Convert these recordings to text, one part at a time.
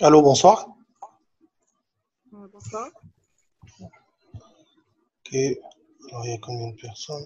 Allô, bonsoir. Euh, Bonsoir. Ok. Alors, il y a combien de personnes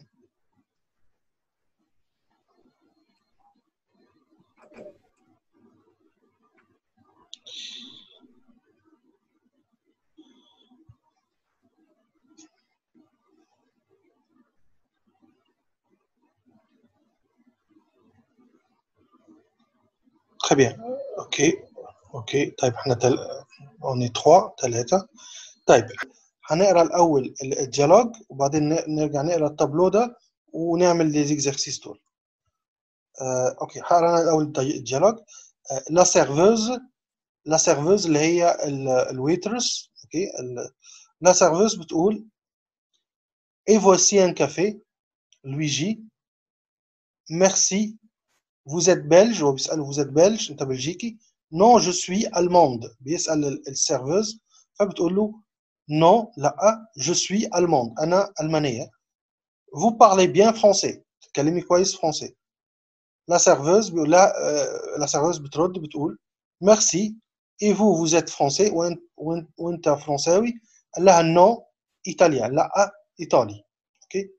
Très bien. Ok. اوكي طيب احنا تل... اوني 3 3 طيب هنقرا الاول الديالوج وبعدين ن- نرجع نقرا التابلو ده ونعمل لي زيكزارسيس دول آه، اوكي هقرا انا الاول الدي- الديالوج آه، لا سيرفوز لا سيرفوز اللي هي ال- الويترس اوكي ال- لا سيرفوز بتقول اي فويسي ان كافي لويجي ميرسي vous êtes belge هو بيسأله vous êtes belge انت بلجيكي non je suis allemande بيسأل ال- السيرفوز فبتقول له non لا je suis allemande انا المانية vous parlez bien français تتكلمي كويس فرنسي لا سيرفوز بيقول لها آه، لا سيرفوز بترد بتقول merci et vous vous êtes français وانت وانت, وانت فرنساوي قال لها non ايطاليان لا ايطالي اوكي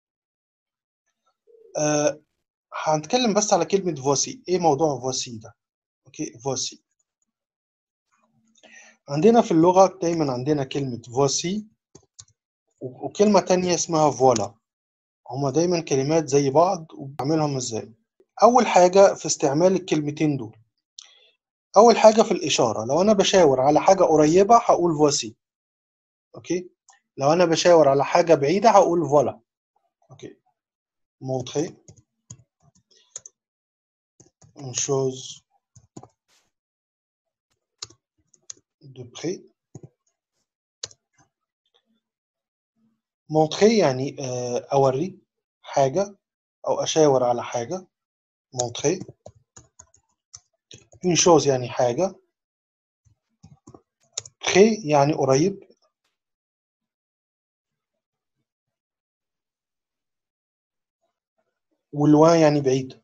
آه، هنتكلم بس على كلمة فوسي ايه موضوع فوسي ده اوكي فوسي عندنا في اللغة دايما عندنا كلمة فوسي و- وكلمة تانية اسمها فوالا هما دايما كلمات زي بعض وبعملهم ازاي أول حاجة في استعمال الكلمتين دول أول حاجة في الإشارة لو أنا بشاور على حاجة قريبة هقول فوسي أوكي لو أنا بشاور على حاجة بعيدة هقول فوالا أوكي montrer une chose de près montrer يعني آه، أوري حاجة أو أشاور على حاجة montrer une chose يعني حاجة près يعني قريب ولوان يعني بعيد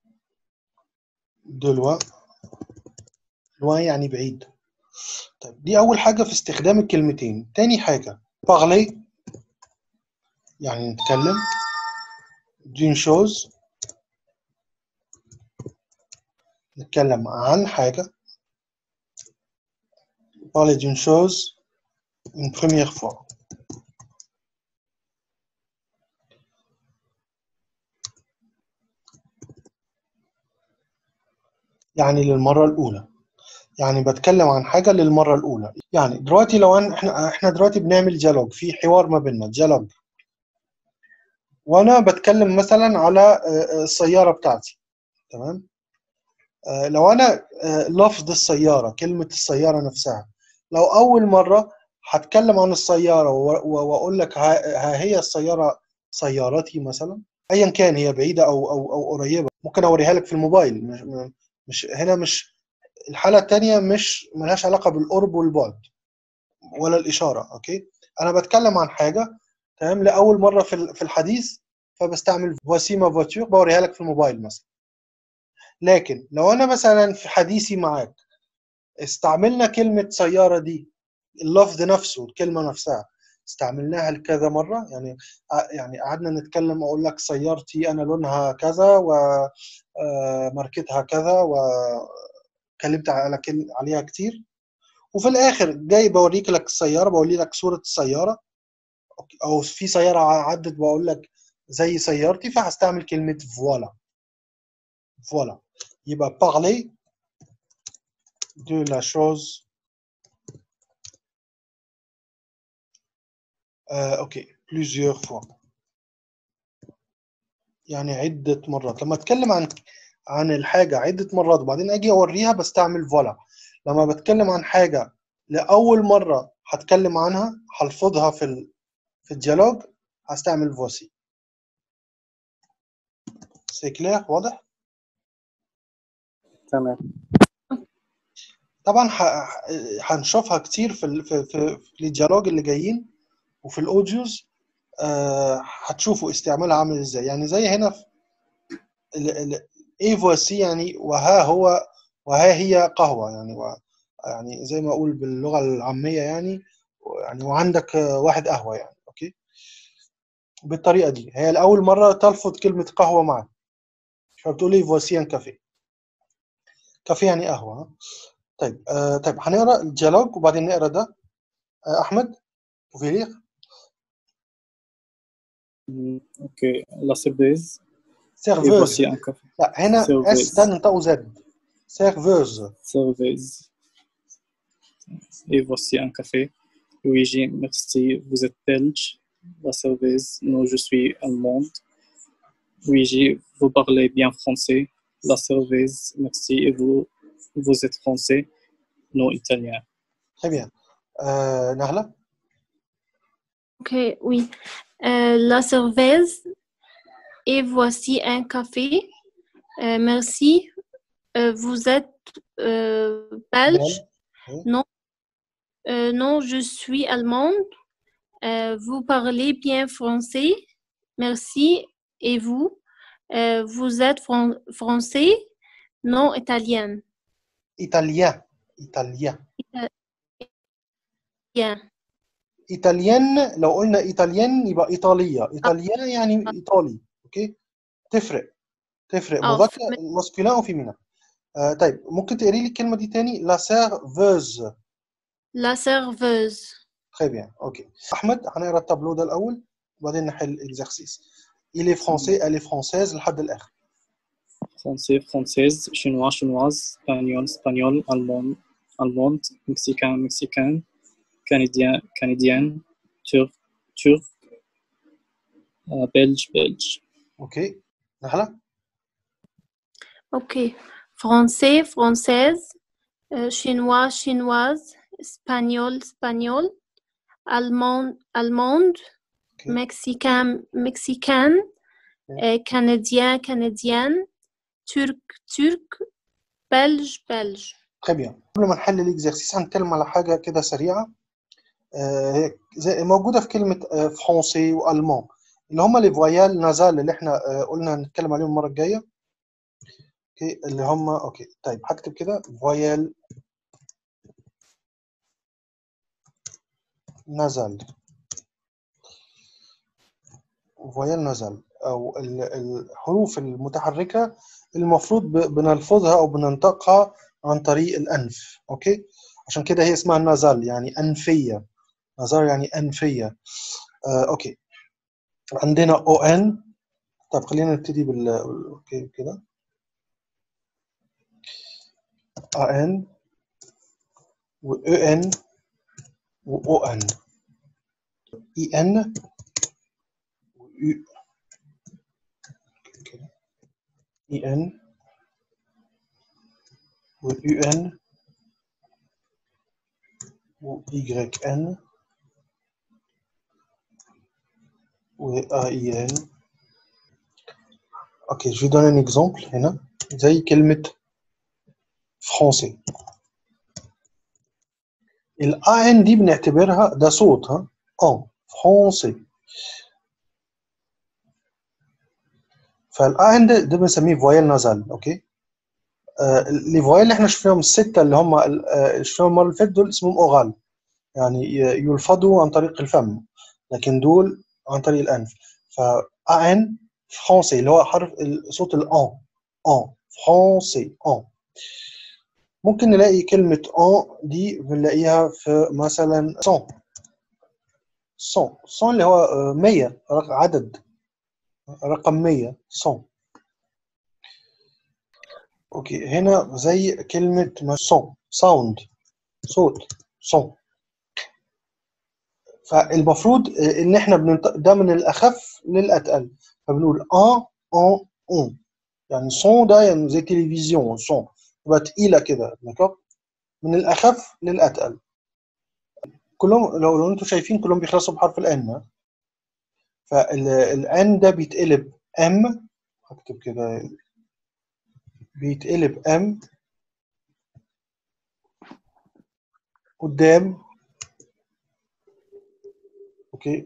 de loin loin يعني بعيد طيب دي أول حاجة في استخدام الكلمتين تاني حاجة parler يعني نتكلم d'une chose نتكلم عن حاجة parler d'une chose une première fois يعني للمرة الأولى يعني بتكلم عن حاجة للمرة الأولى يعني دلوقتي لو أن احنا احنا دلوقتي بنعمل ديالوج في حوار ما بيننا ديالوج وأنا بتكلم مثلا على آه، آه، السيارة بتاعتي تمام آه، لو أنا آه، لفظ السيارة كلمة السيارة نفسها لو أول مرة هتكلم عن السيارة و- و- وأقول لك ها ها هي السيارة سيارتي مثلا أيا كان هي بعيدة أو أو أو قريبة ممكن أوريها لك في الموبايل مش مش هنا مش الحالة التانية مش ملهاش علاقة بالقرب والبعد ولا الإشارة أوكي أنا بتكلم عن حاجة تمام لأول مرة في ال- في الحديث فبستعمل voici ma voiture بوريها لك في الموبايل مثلا لكن لو أنا مثلا في حديثي معاك استعملنا كلمة سيارة دي اللفظ نفسه الكلمة نفسها استعملناها لكذا مرة يعني ع- يعني قعدنا نتكلم أقول لك سيارتي أنا لونها كذا وماركتها كذا وكلمت على كل- عليها كتير وفي الآخر جاي بوريك لك السيارة بوري لك صورة السيارة أو في سيارة عدت بقول لك زي سيارتي فهستعمل كلمة فوالا فوالا يبقى parler de la chose آه، اوكي plusieurs fois يعني عدة مرات لما اتكلم عن عن الحاجة عدة مرات وبعدين اجي اوريها بستعمل فوالا لما بتكلم عن حاجة لأول مرة هتكلم عنها هلفظها في ال... في الديالوج هستعمل فوسي سي كلير واضح؟ تمام طبعا ح- هنشوفها كتير في ال... في في, في الديالوج اللي جايين وفي الاوديوز آه، هتشوفوا استعمالها عامل ازاي يعني زي هنا في ال... ال... ايه فوسي يعني وها هو وها هي قهوة يعني و... يعني زي ما اقول باللغه العاميه يعني يعني وعندك آه، واحد قهوه يعني اوكي بالطريقه دي هي لاول مره تلفظ كلمه قهوه معك فبتقولي فوسي ان كافيه كافيه يعني قهوه ها؟ طيب آه طيب هنقرا الديالوج وبعدين نقرا ده آه احمد وفيليغ Mm, Ok, la cerveza. Et سيرفوز voici un café. لا هنا اس سيرفوز. ده ننطقه زد سيرفوز Cerveza. Et voici un café. Luigi, merci. Vous êtes belge. La cerveza. Non, je suis allemande. Luigi, vous parlez bien français. La cerveza. Merci. Et vous, vous êtes français. Non, italien. très bien آه نهله Ok, oui. Euh, la cerveza. Et voici un café. Euh, merci. Euh, vous êtes euh, belge? Oui. Non. Euh, non, je suis allemande. Euh, vous parlez bien français. Merci. Et vous? Euh, vous êtes fran- français? Non, italien. ايطاليان ايطاليان Bien. ايطاليان لو قلنا ايطاليان يبقى ايطاليه ايطاليان يعني ايطالي اوكي تفرق تفرق آه، مذكر فهمت. ماسكولين وفيمينا آه طيب ممكن تقري لي الكلمه دي تاني لا سيرفوز La serveuse. très bien اوكي احمد هنقرا التابلو ده الاول وبعدين نحل الاكزرسيس il est français elle est française لحد الاخر Français, française. Chinois, chinoise. Espagnol, espagnol. Allemand, allemande. Mexicain, mexicain. Canadien, canadienne. Turc, turc. Euh, belge, belge. اوكي نهله Ok. Français, française. Euh, chinois, chinoise. Espagnol, espagnol. Allemand, allemande. اوكي Mexicain, mexicaine. Euh, Canadien, canadienne. Turc, turc. Belge, belge. très bien قبل ما نحل الاكزرسيس هنتكلم على حاجه كده سريعه آه، هي زي موجوده في كلمه آه، فرونسي والمان اللي هم لي فويال نازال اللي احنا آه، قلنا هنتكلم عليهم المره الجايه اوكي اللي هم اوكي طيب هكتب كده فويال نازال فويال نازال او ال- الحروف المتحركه المفروض ب- بنلفظها او بننطقها عن طريق الانف اوكي عشان كده هي اسمها نازال يعني انفيه نازال يعني انفيه آه، اوكي عندنا او ان طب خلينا نبتدي بال اوكي كده ا ان و او ان و او ان اي ان و يو كده اي ان و يو ان و اي ان و اي ان اوكي je vais donner un exemple هنا زي كلمة فرونسي الا ان دي بنعتبرها ده صوت ها اه فرونسي فالا ان ده, ده بنسميه فويل نازال اوكي آه الفويل اللي احنا شفناهم الستة اللي هم ال- آه، شفناهم المرة اللي فاتت دول اسمهم اوغال يعني ي- يلفظوا عن طريق الفم لكن دول عن طريق الانف فا ان فرونسي اللي هو حرف ال- صوت الان ان فرونسي ان ممكن نلاقي كلمة ان دي بنلاقيها في مثلا 100 100 100 اللي هو آه، 100 رق- عدد رقم 100 100 اوكي هنا زي كلمة صون ساوند صوت صون فالمفروض آه، ان احنا بننطق ده من الاخف للاتقل فبنقول ان ان اون يعني صون ده يعني زي تلفزيون صون تبقى تقيلة كده دكتور من الاخف للاتقل كلهم لو لو انتم شايفين كلهم بيخلصوا بحرف الان فالان ده بيتقلب ام هكتب كده بيتقلب ام قدام اوكي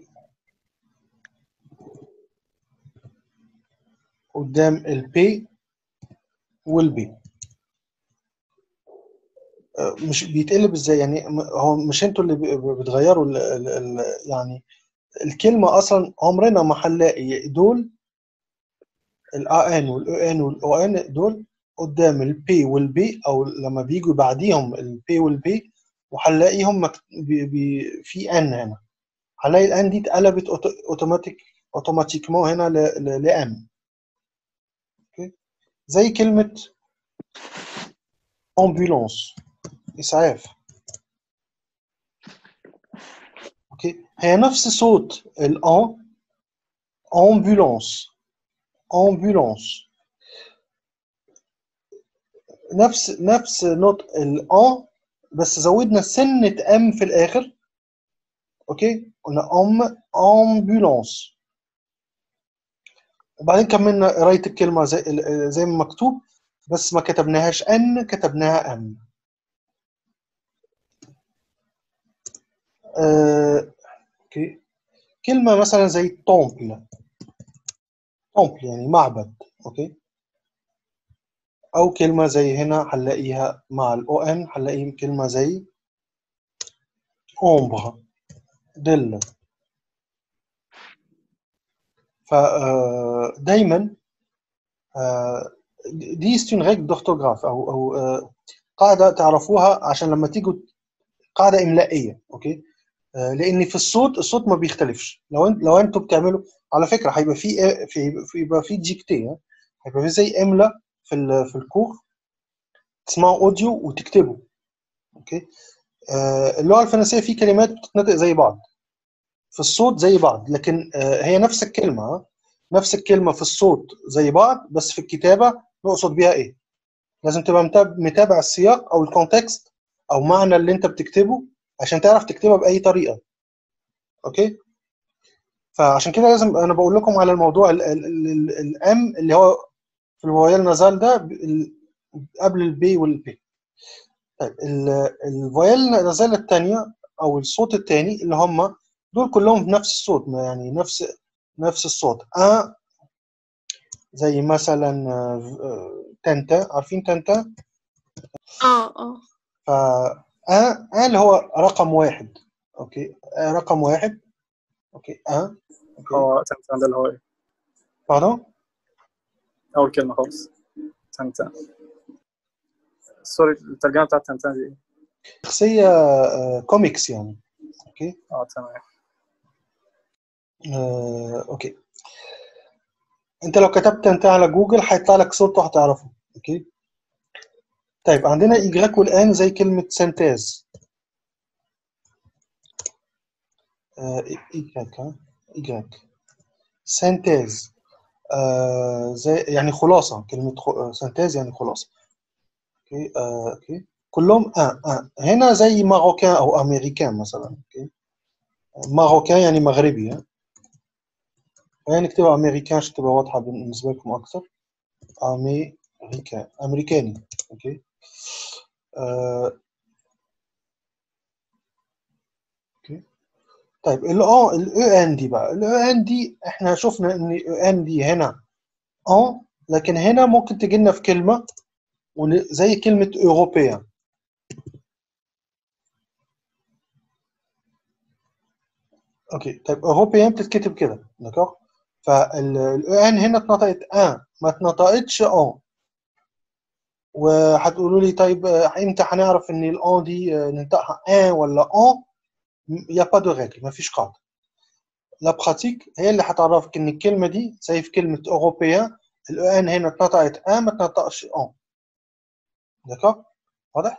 قدام البي والبي آه، مش بيتقلب ازاي يعني م- هو مش انتوا اللي ب- ب- بتغيروا ال ال ال يعني الكلمة أصلا عمرنا ما هنلاقي دول ال ان وال ان وال ان دول قدام البي والبي أو لما بيجوا بعديهم البي والبي وهنلاقيهم مكت... بي... بي... في ان هنا هنلاقي الان دي اتقلبت أوتو- اوتوماتيك اوتوماتيكمون هنا ل... ل... لام اوكي زي كلمة امبولانس اسعاف اوكي هي نفس صوت الان امبولانس امبولانس نفس نفس نطق الان بس زودنا سنة ام في الاخر اوكي قلنا ام امبولانس وبعدين كملنا قرايه الكلمه زي زي ما مكتوب بس ما كتبناهاش ان كتبناها ام آه، اوكي كلمه مثلا زي تومبل تومبل يعني معبد اوكي او كلمه زي هنا هنلاقيها مع الاو ان هنلاقي كلمه زي اومبر دل فدايما دي ستون ريك دورتوغراف او او آه، قاعده تعرفوها عشان لما تيجوا قاعده املائيه اوكي آه، لان في الصوت الصوت ما بيختلفش لو انت لو انتوا بتعملوا على فكره هيبقى في في في- يبقى في ديكتي ها؟ هيبقى في زي املا في ال- في الكور تسمعوا اوديو وتكتبوا اوكي آه، اللغه الفرنسيه في كلمات بتتنطق زي بعض في الصوت زي بعض لكن آه، هي نفس الكلمه ها؟ نفس الكلمه في الصوت زي بعض بس في الكتابه نقصد بيها ايه لازم تبقى متاب- متابع السياق او الكونتكست او معنى اللي انت بتكتبه عشان تعرف تكتبها باي طريقه اوكي فعشان كده لازم انا بقول لكم على الموضوع الام اللي هو في الفويال نازال ده ب- ال- قبل البي والبي طيب ال- الفويال نازال الثانيه او الصوت الثاني اللي هم دول كلهم بنفس الصوت ما يعني نفس نفس الصوت ا زي مثلا آه، آه، تنتا عارفين تنتا اه اه ف ا ا اللي هو رقم واحد اوكي آ رقم واحد اوكي ا اوكي هو تنتان ده اللي هو ايه؟ باردون أول كلمة خالص تنتان سوري الترجمة بتاعت تنتان دي ايه؟ شخصية آه، كوميكس يعني اوكي اه تمام آه، اوكي انت لو كتبت انت على جوجل هيطلع لك صوته هتعرفه اوكي طيب عندنا ايجراك والان زي كلمة سنتاز آه، ايجراك ها ايجراك سنتاز آه، زي يعني خلاصة كلمة خ... آه، سنتاز يعني خلاصة اوكي آه، اوكي كلهم ان ان هنا زي ماروكان او امريكان مثلا اوكي ماروكان يعني مغربي ها خلينا نكتبها امريكان عشان تبقى واضحة بالنسبة لكم اكثر امريكان امريكاني اوكي آه، اوكي طيب الاو الاو ان دي بقى الاو ان دي احنا شفنا ان الاو ان دي هنا ان لكن هنا ممكن تجي لنا في كلمه ون- زي كلمه اوروبيان اوكي طيب اوروبيان بتتكتب كده دكتور فالاو ان هنا اتنطقت ان ما اتنطقتش ان وهتقولوا لي طيب آه، امتى هنعرف ان الان دي آه، ننطقها ان ولا ان يا با دو ريغل ما فيش قاعده لا براتيك هي اللي هتعرفك ان الكلمه دي زي في كلمه اوروبيان الاو ان هنا اتنطقت ان ما اتنطقش ان دكتور واضح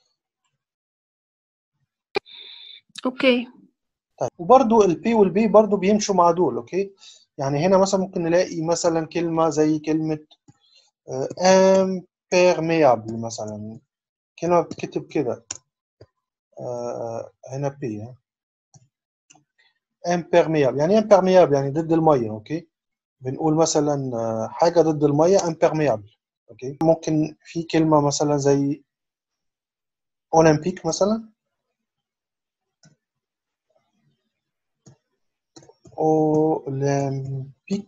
اوكي طيب وبرضو البي والبي برضو بيمشوا مع دول اوكي يعني هنا مثلا ممكن نلاقي مثلا كلمه زي كلمه امبيرميابل مثلا كلمه بتكتب كده آه، هنا بي امبيرميابل يعني امبيرميابل يعني ضد الميه اوكي بنقول مثلا آه، حاجه ضد الميه امبيرميابل اوكي ممكن في كلمه مثلا زي اولمبيك مثلا اولمبيك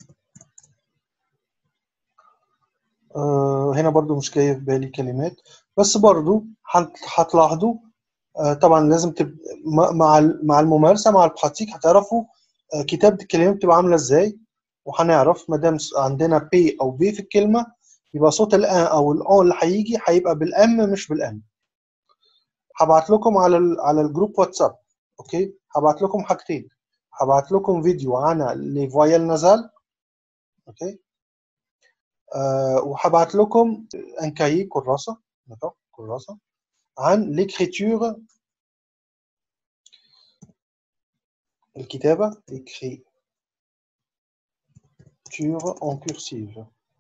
آه، هنا برضو مش جاي في بالي كلمات بس برضو هت- هتلاحظوا آه، طبعا لازم تب... مع مع ال- مع الممارسه مع البراتيك هتعرفوا آه، كتابه الكلمات بتبقى عامله ازاي وهنعرف ما دام س- عندنا بي او بي في الكلمه يبقى صوت الان او الان اللي هيجي هيبقى بالام مش بالان هبعت لكم على ال... على الجروب واتساب اوكي هبعت لكم حاجتين هبعت لكم فيديو عن لي فويال نازال اوكي آه وهبعت لكم ان كاي كراسه d'accord كراسه عن l'écriture الكتابة écriture en cursive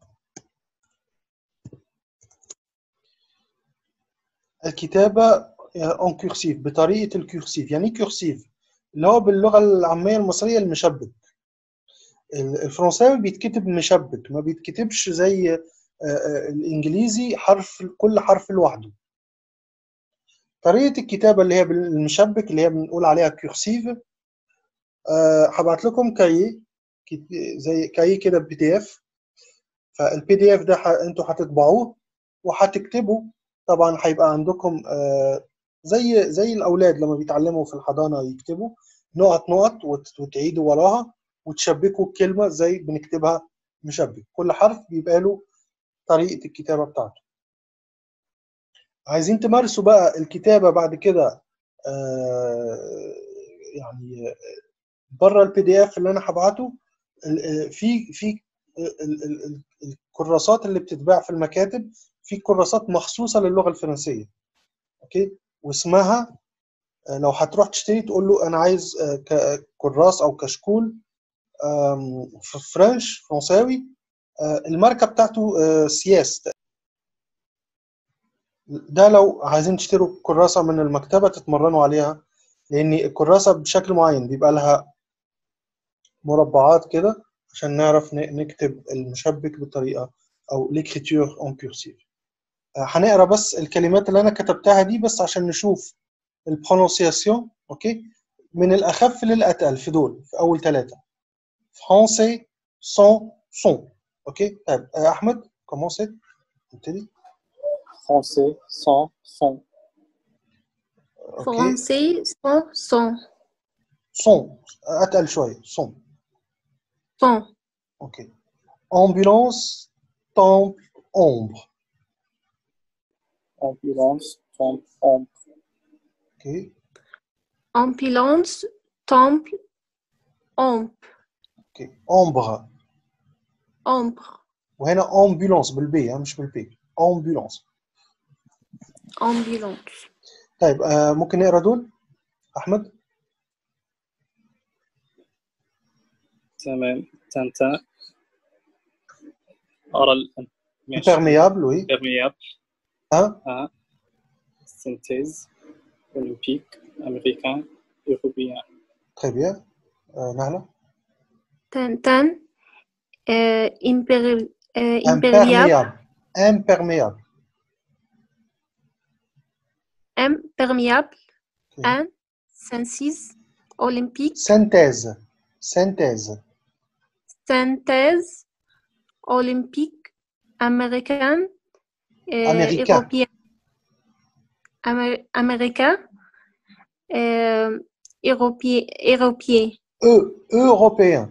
الكتابة en cursive بطريقة الكورسيف يعني كورسيف اللي هو باللغة العامية المصرية المشبك ال- الفرنساوي بيتكتب مشبك ما بيتكتبش زي آه، آه، الإنجليزي حرف كل حرف لوحده طريقة الكتابة اللي هي بالمشبك اللي هي بنقول عليها كورسيف أه هبعت لكم كاي كت- زي كاي كده بي دي اف فالبي دي اف ده ح- انتوا هتطبعوه وهتكتبوا طبعا هيبقى عندكم أه زي زي الاولاد لما بيتعلموا في الحضانه يكتبوا نقط نقط وت- وتعيدوا وراها وتشبكوا الكلمه زي بنكتبها مشبك كل حرف بيبقى له طريقه الكتابه بتاعته عايزين تمارسوا بقى الكتابه بعد كده آه، يعني بره البي دي اف اللي انا هبعته ال- في في ال- ال- ال- الكراسات اللي بتتباع في المكاتب في كراسات مخصوصه للغه الفرنسيه اوكي واسمها آه، لو هتروح تشتري تقول له انا عايز آه، ك- كراس او كشكول آم، في فرنش فرنساوي آه، الماركه بتاعته آه، سياس ده لو عايزين تشتروا كراسه من المكتبه تتمرنوا عليها لان الكراسه بشكل معين بيبقى لها مربعات كده عشان نعرف ن- نكتب المشبك بطريقه او l'écriture en cursive آه، هنقرا بس الكلمات اللي انا كتبتها دي بس عشان نشوف البرونسياسيون اوكي من الاخف للاتقل في دول في اول ثلاثه فرونسي سون سون اوكي طيب آه، احمد كومونسي ابتدي Français, sans, son. اوكي Français, son, son, سون اتقل شويه سون son. اوكي ambulance temple ombre Ambulance, tombe, ombre. اوكي Ambulance, temple, ombre, اوكي ombre ombre, وهنا ambulance بالبي ها، مش بالبي ambulance ambulance. طيب آه ممكن نقرا دول احمد تمام تنتا أرى الآن ماشي imperméable oui imperméable ها à synthèse olympique américain européen très bien euh, نهلة Tintin, euh, impéri- euh, imperméable, imperméable imperméable imperméable, Ok. un, synthèse, olympique, synthèse synthèse synthèse, olympique, américain, euh, Américain. européen, Amé- américain, euh, européen, européen, E européen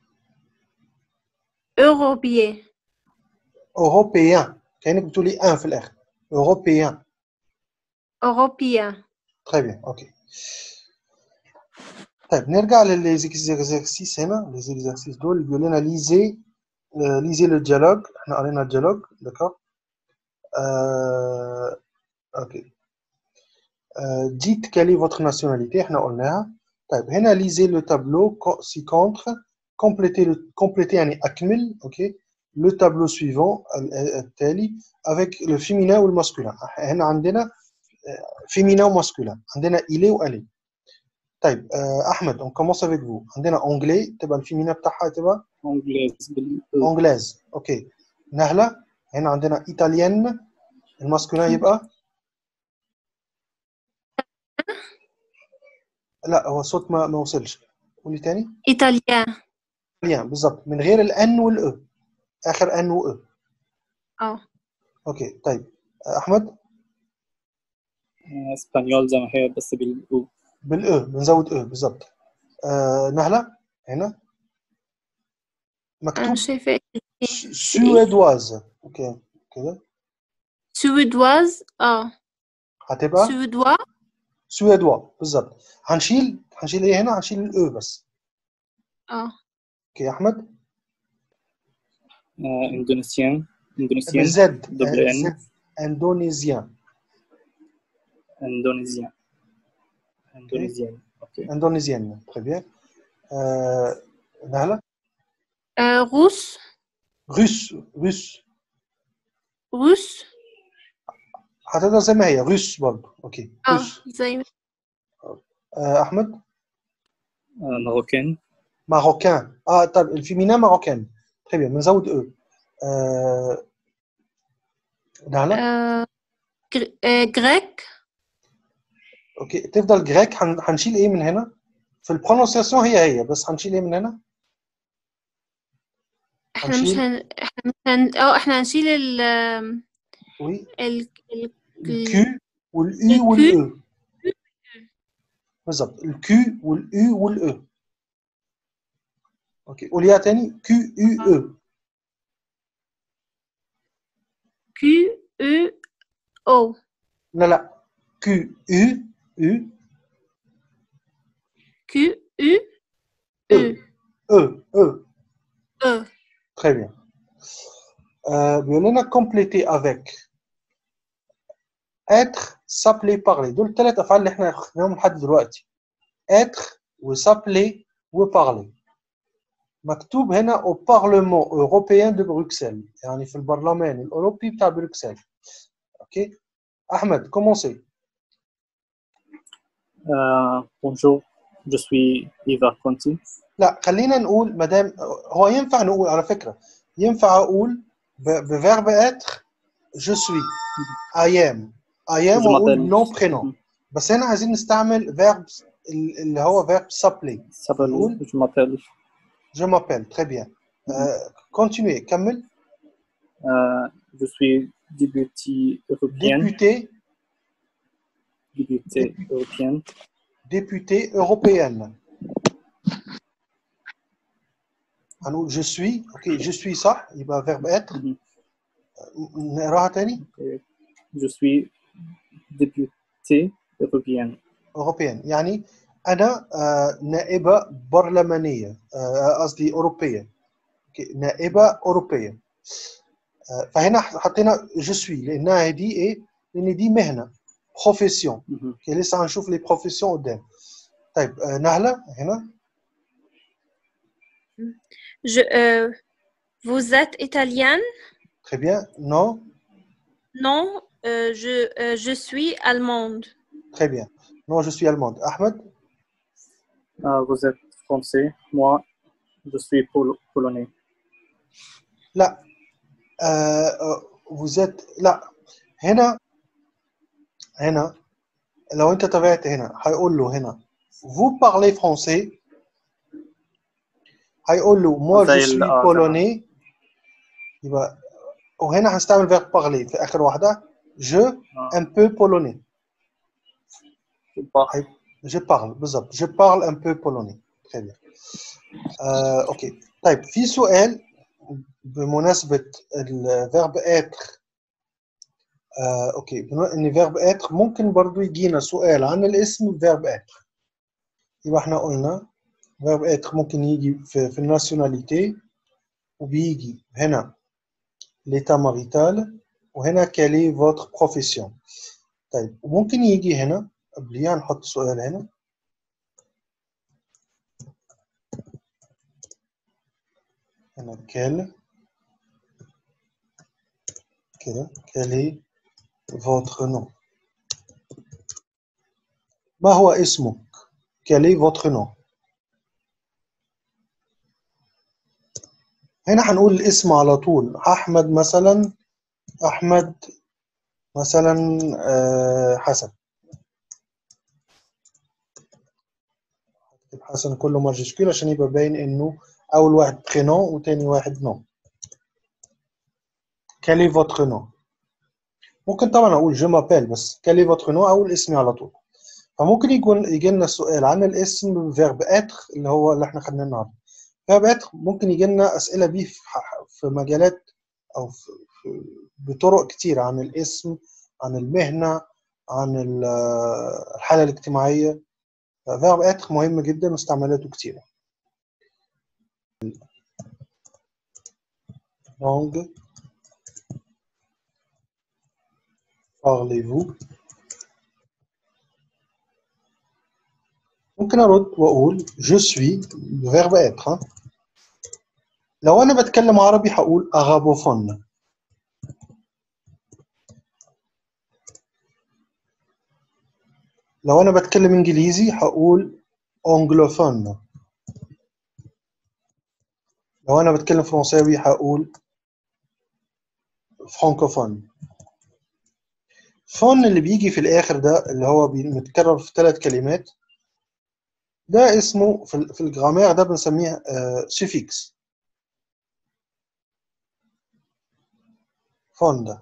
européen, européen كأنك بتقولي ان في الاخر européen européen. très bien ok طيب نرجع للإكزرسيس هنا للإكزرسيس دول بيقول لنا ليزي ليزي لو ديالوج احنا قرينا الديالوج دكا آه... اوكي آه... ديت كالي فوتر ناسيوناليتي احنا قلناها طيب هنا ليزي لو تابلو سي كونتر كومبليتي كومبليتي يعني اكمل اوكي لو تابلو سويفون التالي افيك لو فيمينا والماسكولين هنا عندنا فيمينا وماسكولين عندنا إلي وألي طيب آه، احمد اون كومونس افيك فو عندنا اونجلي تبقى الفيمينا بتاعها تبقى anglaise بال انجلاز اوكي نهله هنا عندنا ايطاليان الماسكولين يبقى لا هو الصوت ما ما وصلش قولي تاني italien, ايطاليان بالظبط من غير الان والاو اخر ان واو اه اوكي طيب آه، احمد اسبانيول زي ما هي بس بالاو بالاو بنزود او بالظبط آه نهله هنا أنا مكتوب مش شايفة س- سويدواز اوكي كده سويدواز اه هتبقى سويدوا سويدوا بالظبط هنشيل هنشيل ايه هنا هنشيل الاو بس اه اوكي يا احمد آه، اندونيسيان اندونيسيان بالزد دبل إن. زد اندونيزيان اندونيسيان اندونيسيان اوكي اندونيزيان très bien آه نهله آه، روس روس روس روس هتقدر زي ما هي روس برضه اوكي اه روس زي ما آه احمد آه، ماروكان ماروكان اه طب الفيمينا ماروكان très bien بنزود او آه نهله آه، جر- آه، جريك اوكي تفضل جريك هن- هنشيل ايه من هنا في البرونسياسيون هي هي بس هنشيل ايه من هنا احنا مش هنشيل هن... احنا مش هن... اه احنا هنشيل ال وي ال ال الكيو والاو الكيو. والاو بالظبط الكيو والاو والاو اوكي قوليها تاني كيو يو او كيو او او لا لا كيو يو يو كيو او او او او او او Très bien. Euh, بيقول لنا compléter avec être s'appeler parler دول الثلاث افعال اللي احنا خدناهم لحد دلوقتي être وسابلي وبارلي مكتوب هنا au Parlement européen de Bruxelles يعني في البرلمان الاوروبي بتاع بروكسل اوكي احمد كومونسي Euh, bonjour, je suis Ivar Conti. لا خلينا نقول مدام هو ينفع نقول على فكره ينفع اقول بفيرب être je suis I am I am Je واقول m'appelle. نو برينوم بس هنا عايزين نستعمل فيرب اللي هو فيرب سابلي s'appelle- Cool. Je m'appelle. je m'appelle très bien euh, continuez كمل euh, je suis député européenne. député Députée européenne. députée européenne هنقول je suis اوكي je suis صح يبقى فيرب être Mhm. نقراها تاني Et Je suis députée européenne. اوروبيان يعني انا آه، نائبه برلمانيه آه، قصدي اوروبيه أوكي، نائبه اوروبيه آه، فهنا حطينا جو سوي لانها دي ايه؟ لان دي مهنه بروفيسيون Mhm. اوكي لسه هنشوف لي بروفيسيون قدام طيب آه، نهله هنا Je, euh, vous êtes italienne? très bien non Non, euh, je, euh, je suis allemande. très bien non je suis allemande Ahmed Ah, vous êtes français. Moi, je suis pol- polonais. لا آه، آه، vous êtes لا هنا هنا لو انت تابعت هنا هيقول له هنا vous parlez français هيقول له moi je زي suis ال- آه، polonais يبقى وهنا هنستعمل verb parler في اخر واحده je آه. un peu polonais Je parle. je parle بالظبط je parle un peu polonais très bien آه، اوكي طيب في سؤال بمناسبة الفيرب être آه، اوكي بما ان فيرب être ممكن برضو يجينا سؤال عن الاسم فيرب être يبقى احنا قلنا فيرب être ممكن يجي في, في الناسيوناليتي وبيجي هنا l'état marital وهنا quelle est votre profession طيب وممكن يجي هنا قبليها نحط سؤال هنا هنا quel كده quel est votre nom ما هو اسمك quel est votre nom هنا هنقول الاسم على طول احمد مثلا احمد مثلا آه، حسن هكتب حسن كله ماجيسكول عشان يبقى باين انه اول واحد برينون وتاني واحد نو quel est votre nom ممكن طبعا اقول جو مابيل بس كالي فوتر نو اقول اسمي على طول فممكن يكون يجي لنا سؤال عن الاسم فيرب اتر اللي هو اللي احنا خدناه النهارده فيرب اتر ممكن يجي لنا اسئله بيه في, ح- في مجالات او في في بطرق كتير عن الاسم عن المهنه عن ال- الحاله الاجتماعيه فيرب اتر مهم جدا واستعمالاته كتيره langue parlez-vous ممكن ارد واقول je suis verbe être ها. لو انا بتكلم عربي هقول arabophone لو انا بتكلم انجليزي هقول anglophone لو انا بتكلم فرنساوي هقول فرانكوفون فون اللي بيجي في الاخر ده اللي هو بي- متكرر في ثلاث كلمات ده اسمه في ال- في الجرامير ده بنسميه سيفيكس فون ده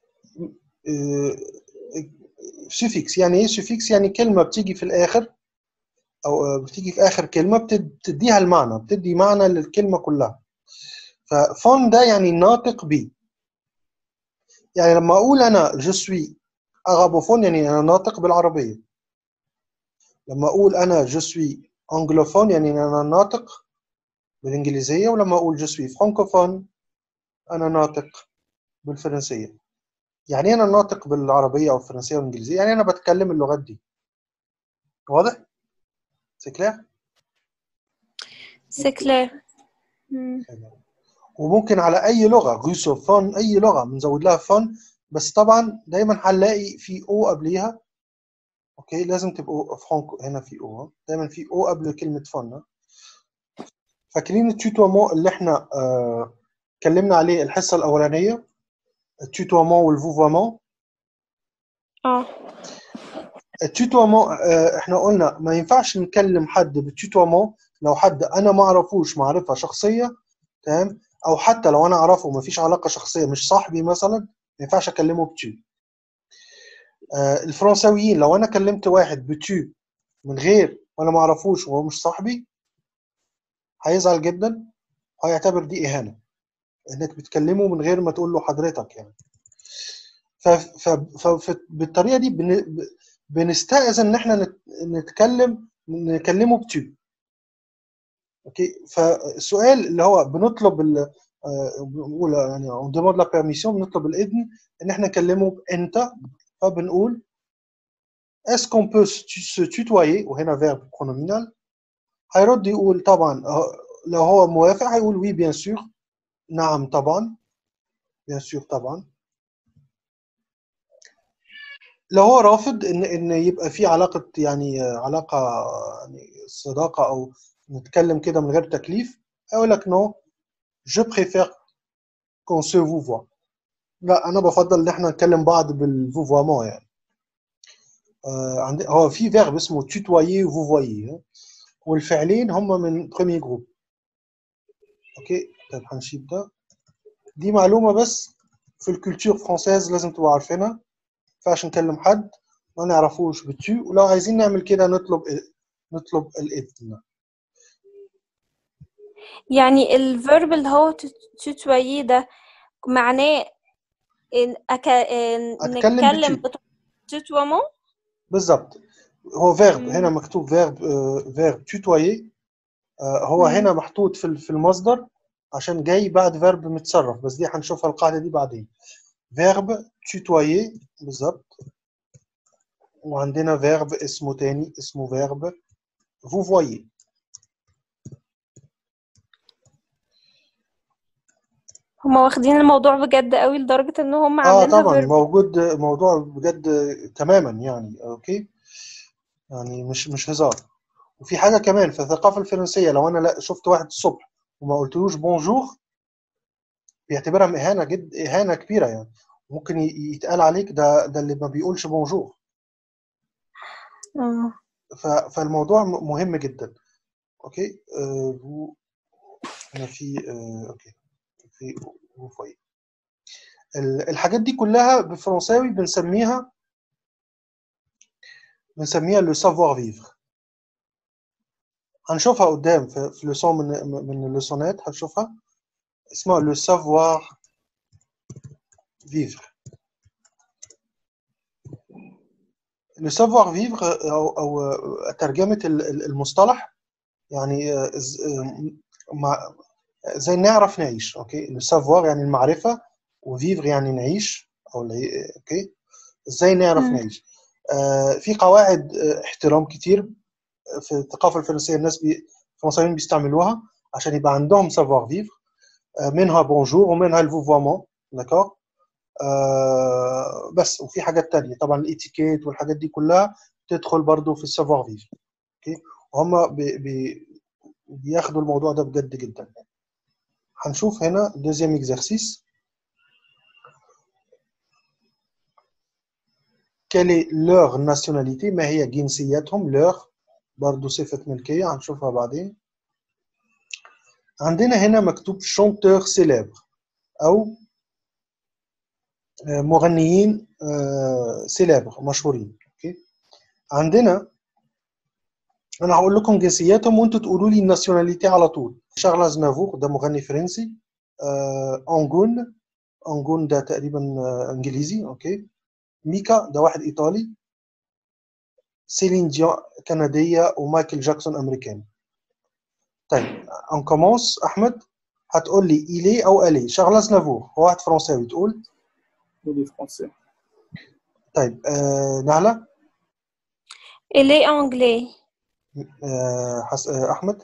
سيفيكس يعني ايه سيفيكس يعني كلمه بتيجي في الاخر او آه، بتيجي في اخر كلمه بتد- بتديها المعنى بتدي معنى للكلمه كلها ففون ده يعني ناطق بيه يعني لما اقول انا جو سوي arabophone يعني انا ناطق بالعربيه لما اقول انا جو سوي anglophone يعني انا ناطق بالانجليزيه ولما اقول جو سوي francophone انا ناطق بالفرنسيه يعني إيه انا ناطق بالعربيه او الفرنسيه والانجليزيه يعني انا بتكلم اللغات دي واضح سي كلير C'est clair. Hmm. وممكن على اي لغه روسوفون اي لغه بنزود لها فون بس طبعا دايما هنلاقي في او قبليها اوكي لازم تبقوا فرانكو هنا في او دايما في او قبل كلمه فون فاكرين التوتومون اللي احنا آه اتكلمنا عليه الحصه الاولانيه التوتومون والفوفومون اه التوتومون آه احنا قلنا ما ينفعش نكلم حد بالتوتومون لو حد انا ما اعرفوش معرفه شخصيه تمام او حتى لو انا اعرفه ما فيش علاقه شخصيه مش صاحبي مثلا ما ينفعش اكلمه بتو آه الفرنساويين لو انا كلمت واحد بتو من غير وانا ما اعرفوش وهو مش صاحبي هيزعل جدا وهيعتبر دي اهانه انك بتكلمه من غير ما تقول له حضرتك يعني ف- ف- ف- ف- بالطريقه دي بن- ب- بنستأذن ان احنا نت- نتكلم نكلمه بتو اوكي فالسؤال اللي هو بنطلب ال آه، بنقول يعني اون ديموند لا بيرميسيون بنطلب الاذن ان احنا نكلمه بانت فبنقول est-ce qu'on peut se tutoyer وهنا فيرب برونومينال هيرد يقول طبعا آه، لو هو موافق هيقول وي بيان سور نعم طبعا بيان سور طبعا لو هو رافض ان ان يبقى في علاقه يعني آه، علاقه يعني صداقه او نتكلم كده من غير تكليف هيقول لك نو جو بريفير كون سو فوفوا لا انا بفضل ان احنا نتكلم بعض بالفوفوامون يعني آه عندي هو في فيرب اسمه توتويي وفوفويي والفعلين هم من بروميي جروب اوكي طيب هنشيل ده دي معلومه بس في الكولتور فرونسيز لازم تبقوا عارفينها ما ينفعش نكلم حد ما نعرفوش بتو ولو عايزين نعمل كده نطلب نطلب الاذن يعني الفيرب اللي هو تتويي ده معناه إن أك... إن أتكلم نتكلم بتو. بتتومو بالظبط هو فيرب مم. هنا مكتوب فيرب فيرب توتويي هو مم. هنا محطوط في ال- في المصدر عشان جاي بعد فيرب متصرف بس دي هنشوفها القاعده دي بعدين فيرب توتويي بالظبط وعندنا فيرب اسمه تاني اسمه فيرب فوفويي هما واخدين الموضوع بجد قوي لدرجة ان هم اه عاملينها طبعا فيرب موجود موضوع بجد تماما يعني اوكي يعني مش مش هزار وفي حاجه كمان في الثقافه الفرنسيه لو انا لا شفت واحد الصبح وما قلتلوش بونجور بيعتبرها اهانه جد اهانه كبيره يعني ممكن ي- يتقال عليك ده ده اللي ما بيقولش بونجور آه. ف- فالموضوع م- مهم جدا اوكي آه فو- هنا في آه اوكي في فوفوي ال- الحاجات دي كلها بالفرنساوي بنسميها بنسميها لو سافوار فيفر هنشوفها قدام في في لسون من من اللسونات هنشوفها اسمها لو سافوار فيفر لو سافوار فيفر او او ترجمه ال- ال- المصطلح يعني آه، ز- آه، مع زي نعرف نعيش اوكي لو سافوار يعني المعرفه وفيفر يعني نعيش او العي- اوكي ازاي نعرف مم. نعيش آه في قواعد آه احترام كتير في الثقافه الفرنسيه الناس بي... الفرنسيين بيستعملوها عشان يبقى عندهم سافوار فيفر آه منها بونجور ومنها الفوفوامون داكور آه بس وفي حاجات تانية طبعا الاتيكيت والحاجات دي كلها تدخل برضو في السافوار فيفر اوكي وهم بي... بي... بياخدوا الموضوع ده بجد جدا هنشوف هنا دوزيام اكزرسيس quelle est leur nationalité ما هي جنسيتهم leur برضو صفة ملكية هنشوفها بعدين عندنا هنا مكتوب chanteur célèbre أو آه، مغنيين سيلابر مشهورين اوكي عندنا انا هقول لكم جنسياتهم وانتوا تقولوا لي الناسيوناليتي على طول شارل ازنافور ده مغني فرنسي آه، انجون انجون ده تقريبا آه، انجليزي اوكي ميكا ده واحد ايطالي سيلين ديون كنديه ومايكل جاكسون امريكاني طيب ان كومونس احمد هتقول لي إيلي او الي شارل ازنافور هو واحد فرنساوي تقول Il est français. طيب آه نهله Il est anglais. آه حس... آه احمد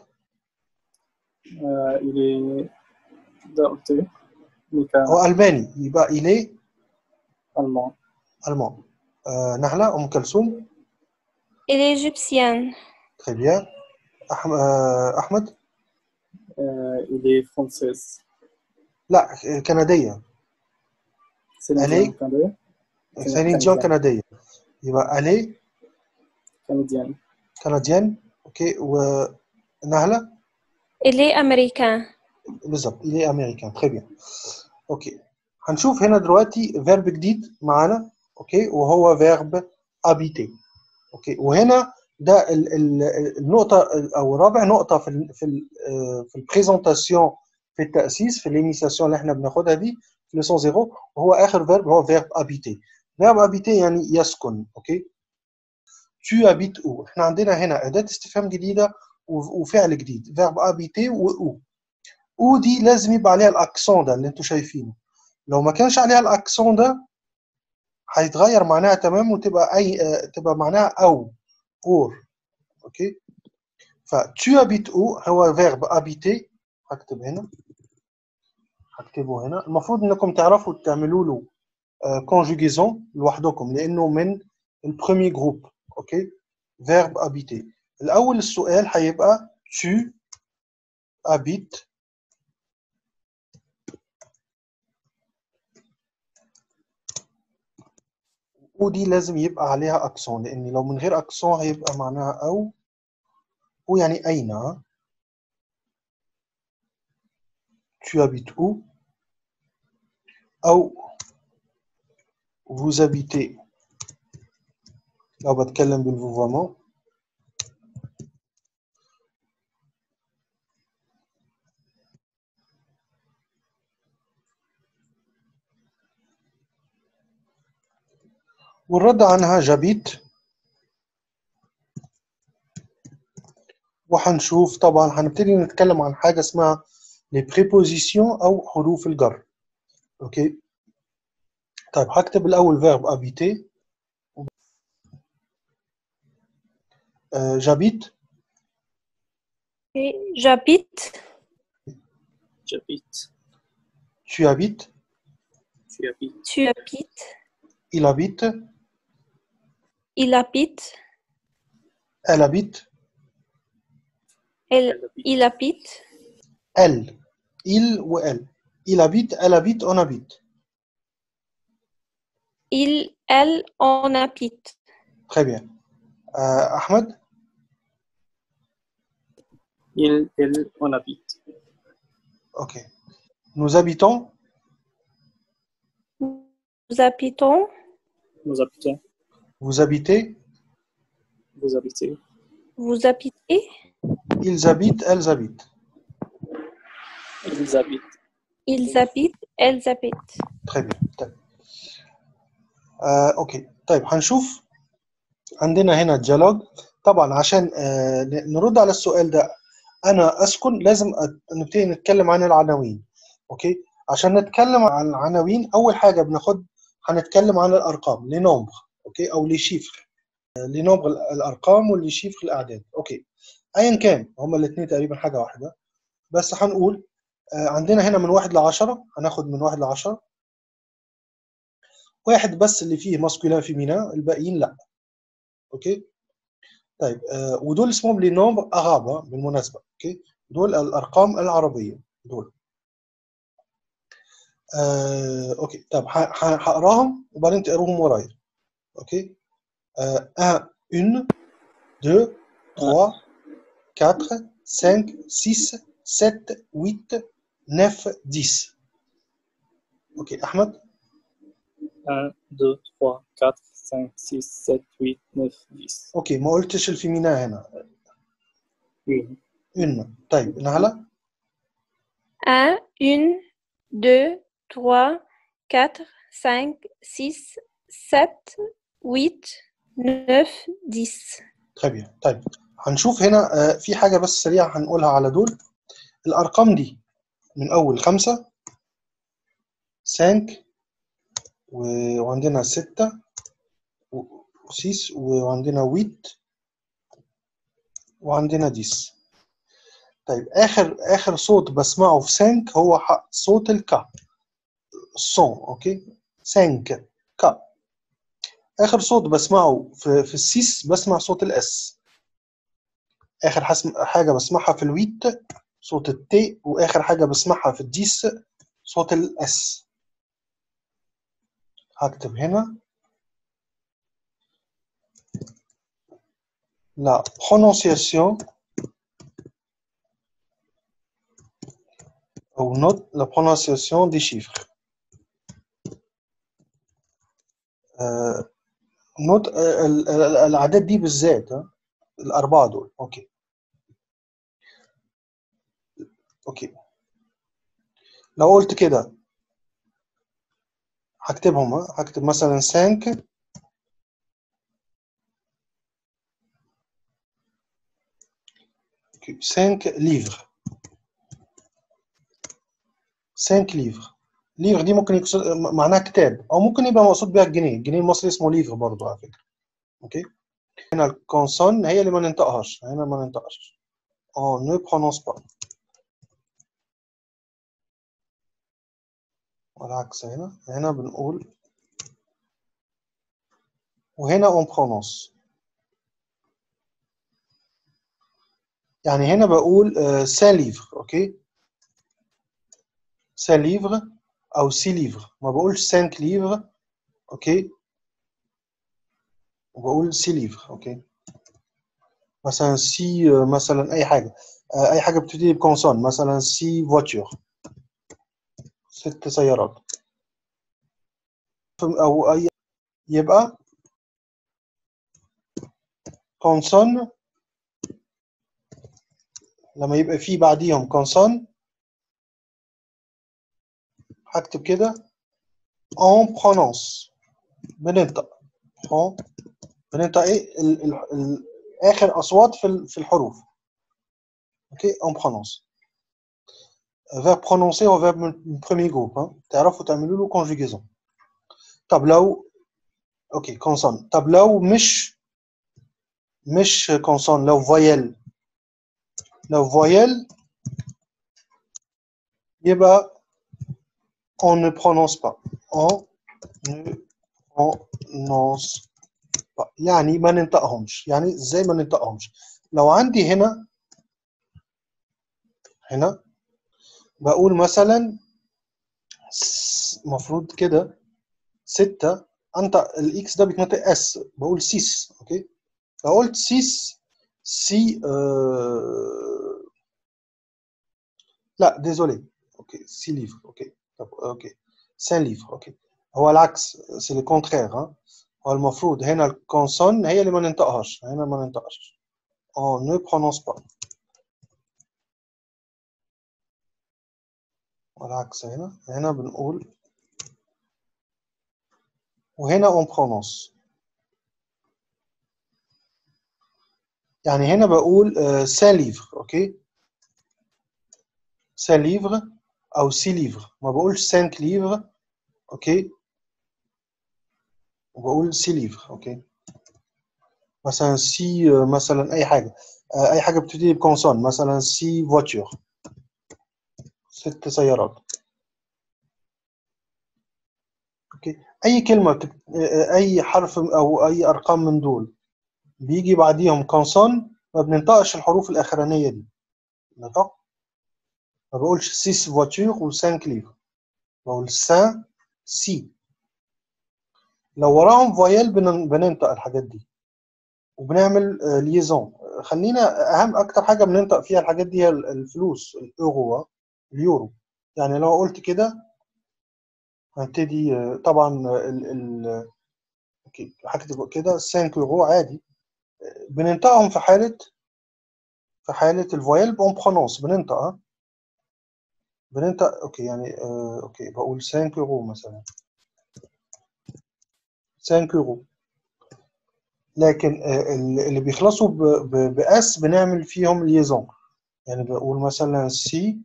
Euh, il est d'Orté. Mika, هو الماني يبقى إيلي allemand. المان آه نهله ام كلثوم Il est égyptien. très bien أحم... آه احمد Euh, il est française. لا آه، كنديه C'est Allez. canadienne. سيلين ديون كنديه يبقى الي Canadienne. كنديان اوكي ونهله Il est américain. بالظبط إلي امريكان تري بيان اوكي هنشوف هنا دلوقتي فيرب جديد معانا اوكي وهو فيرب ابيتي اوكي وهنا ده ال ال النقطه او رابع نقطه في ال في ال في البريزونتاسيون في التاسيس في الانيسياسيون اللي احنا بناخدها دي في ليسون زيرو وهو اخر فيرب هو فيرب ابيتي فيرب ابيتي يعني يسكن اوكي tu habites où احنا عندنا هنا اداه استفهام جديده و- وفعل جديد فيرب ابيتي و او دي لازم يبقى عليها الاكسون ده اللي انتوا شايفينه لو ما كانش عليها الاكسون ده هيتغير معناها تمام وتبقى اي آه، تبقى معناها او اور اوكي ف tu habites où هو فيرب habiter هكتب هنا هكتبه هنا المفروض انكم تعرفوا تعملوا له كونجوجيزون لوحدكم لانه من البرومي جروب اوكي فيرب habiter الاول السؤال هيبقى tu habites ودي لازم يبقى عليها اكسون لان لو من غير اكسون هيبقى معناها او او يعني اين ها؟ tu habites où او vous habitez لو بتكلم بالفوفامون والرد عنها جابيت وهنشوف طبعا هنبتدي نتكلم عن حاجه اسمها لي بريبوزيسيون او حروف الجر اوكي طيب هكتب الاول فيرب ابيتي جابيت Et J'habite. J'habite. tu habites Tu habites. Tu habites. il habite Il habite. elle habite Elle, Elle habite. il habite. elle il ou elle il habite elle habite on habite Il, elle, on habite. très bien euh, Ahmed Il, elle, on habite. ok nous habitons habitons, nous habitons, vous habitez, vous habitez, vous habitez, ils habitent, elles habitent. ils habitent, ils habitent, elles habitent. très bien طيب آه، اوكي طيب هنشوف عندنا هنا ديالوج طبعا عشان آه، ن- نرد على السؤال ده انا اسكن لازم أت- نبتدي نتكلم عن العناوين اوكي عشان نتكلم عن العناوين اول حاجه بناخد هنتكلم عن الارقام لي نومبر اوكي او لي شيفر لي نومبر الارقام واللي شيفر الاعداد اوكي ايا كان هما الاثنين تقريبا حاجه واحده بس هنقول آه، عندنا هنا من واحد لعشرة هناخد من واحد لعشرة واحد بس اللي فيه ماسكولين فيمينا الباقيين لا اوكي طيب آه ودول اسمهم لي نومبر اراب آه، بالمناسبه اوكي دول الارقام العربيه دول آه اوكي طب ه- ه- هقراهم وبعدين تقروهم ورايا اوكي آه 1 1 2 3 4 5 6 7 8 9 10 اوكي احمد 1, 2, 3, 4, 5, 6, 7, 8, 9, 10. اوكي ما قلتش الفيمينا هنا Une, une طيب نهلا 1, 1, 2, 3, 4, 5, 6, 7, 8, 9, 10. très bien طيب هنشوف هنا آه، في حاجة بس سريعة هنقولها على دول الأرقام دي من أول خمسة سانك و- وعندنا ستة و- وسيس وعندنا ويت وعندنا ديس طيب آخر آخر صوت بسمعه في سانك هو ح- صوت الكا الصون أوكي سانك كا آخر صوت بسمعه في في السيس بسمع صوت الإس اخر حسم حاجه بسمعها في الويت صوت التي واخر حاجه بسمعها في الديس صوت الاس هكتب هنا la prononciation او note la prononciation des chiffres آه نوت آه، ال- ال- الاعداد دي بالذات ها، الاربعه دول اوكي اوكي لو قلت كده هكتبهم ها، هكتب مثلا 5 5 livres 5 livres ليفر دي ممكن يقصد معناها كتاب او ممكن يبقى مقصود بيها الجنيه الجنيه المصري اسمه ليفر برضه على فكره اوكي هنا الكونسون هي اللي ما ننطقهاش هنا ما ننطقهاش on ne prononce pas والعكس هنا هنا بنقول وهنا on prononce يعني هنا بقول سان ليفر اوكي سان ليفر او سي ليفر ما بقولش 5 ليفر اوكي وبقول سي ليفر اوكي مثلا سي آه، مثلا اي حاجه آه، اي حاجه بتبتدي بكونسون مثلا سي فواتور ست سيارات او اي يبقى كونسون لما يبقى في بعديهم كونسون هكتب كده on prononce بننطق on بننطق ايه ال ال ال اخر اصوات في ال- في الحروف اوكي on prononce verbe prononcer هو verbe من premier groupe ها تعرفوا تعملوا له conjugaison طب لو اوكي consonne طب لو مش مش consonne لو voyelle لو voyelle يبقى on ne prononce pas on ne prononce pas يعني ما ننطقهمش يعني ازاي ما ننطقهمش لو عندي هنا هنا بقول مثلا المفروض كده ستة انطق الاكس ده بيتنطق اس بقول سيس اوكي لو قلت سيس سي آه... لا ديزولي اوكي سي ليفر اوكي طب اوكي سان ليفر اوكي هو العكس سي لو كونترير ها هو المفروض هنا الكونسون هي اللي ما ننطقهاش هنا ما ننطقهاش on ne prononce pas والعكس هنا هنا بنقول وهنا on prononce يعني هنا بقول سان ليفر اوكي سان ليفر او سي ليفر ما بقولش سانك ليفر اوكي وبقول سي ليفر اوكي مثلا سي مثلا اي حاجه اي حاجه بتبتدي بكونسون مثلا سي فواتور ست سيارات اوكي اي كلمه بتك... اي حرف او اي ارقام من دول بيجي بعديهم كونسون ما بننطقش الحروف الاخرانيه دي نطق ما بقولش سيس فواتور وسان كليف بقول سان سي لو وراهم فويل بن... بننطق الحاجات دي وبنعمل ليزون خلينا اهم اكتر حاجه بننطق فيها الحاجات دي هي الفلوس الاورو اليورو يعني لو قلت كده هبتدي طبعا ال ال اوكي هكتب كده 5 يورو عادي بننطقهم في حاله في حاله الفويل اون برونونس بننطق بننطق اوكي يعني آه اوكي بقول 5 يورو مثلا 5 يورو لكن اللي بيخلصوا باس بنعمل فيهم ليزون يعني بقول مثلا سي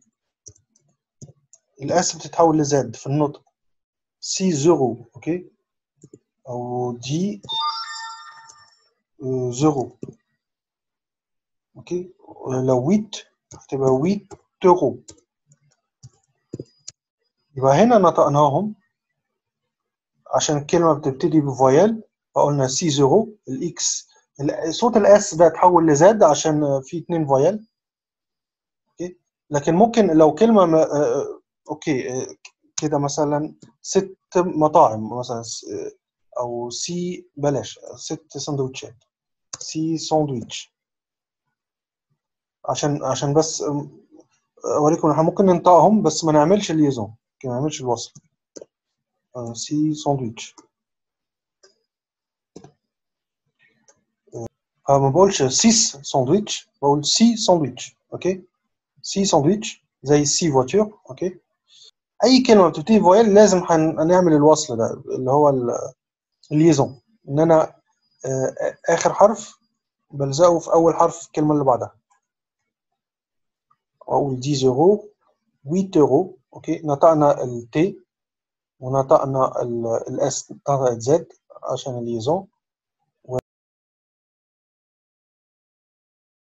الاس بتتحول لزد في النطق سي زيرو اوكي او دي زيرو اوكي لو ويت هتبقى ويت تورو يبقى هنا نطقناهم عشان الكلمة بتبتدي بفويل فقلنا سي زيرو الاكس صوت الاس ده اتحول لزد عشان في اتنين فويل اوكي لكن ممكن لو كلمة ما اوكي كده مثلا ست مطاعم مثلا او سي بلاش ست سندوتشات سي ساندويتش عشان عشان بس اوريكم احنا ممكن ننطقهم بس ما نعملش الليزون ما نعملش الوصل سي ساندويتش فما بقولش سيس ساندويتش بقول سي ساندويتش اوكي سي ساندويتش زي سي فواتور اوكي اي كلمه بتبتدي فويل لازم هنعمل الوصل ده اللي هو الليزون ان انا اخر حرف بلزقه في اول حرف في الكلمه اللي بعدها اقول 10 يورو 8 يورو اوكي نطقنا التي ونطقنا الاس نطقت زد عشان الليزون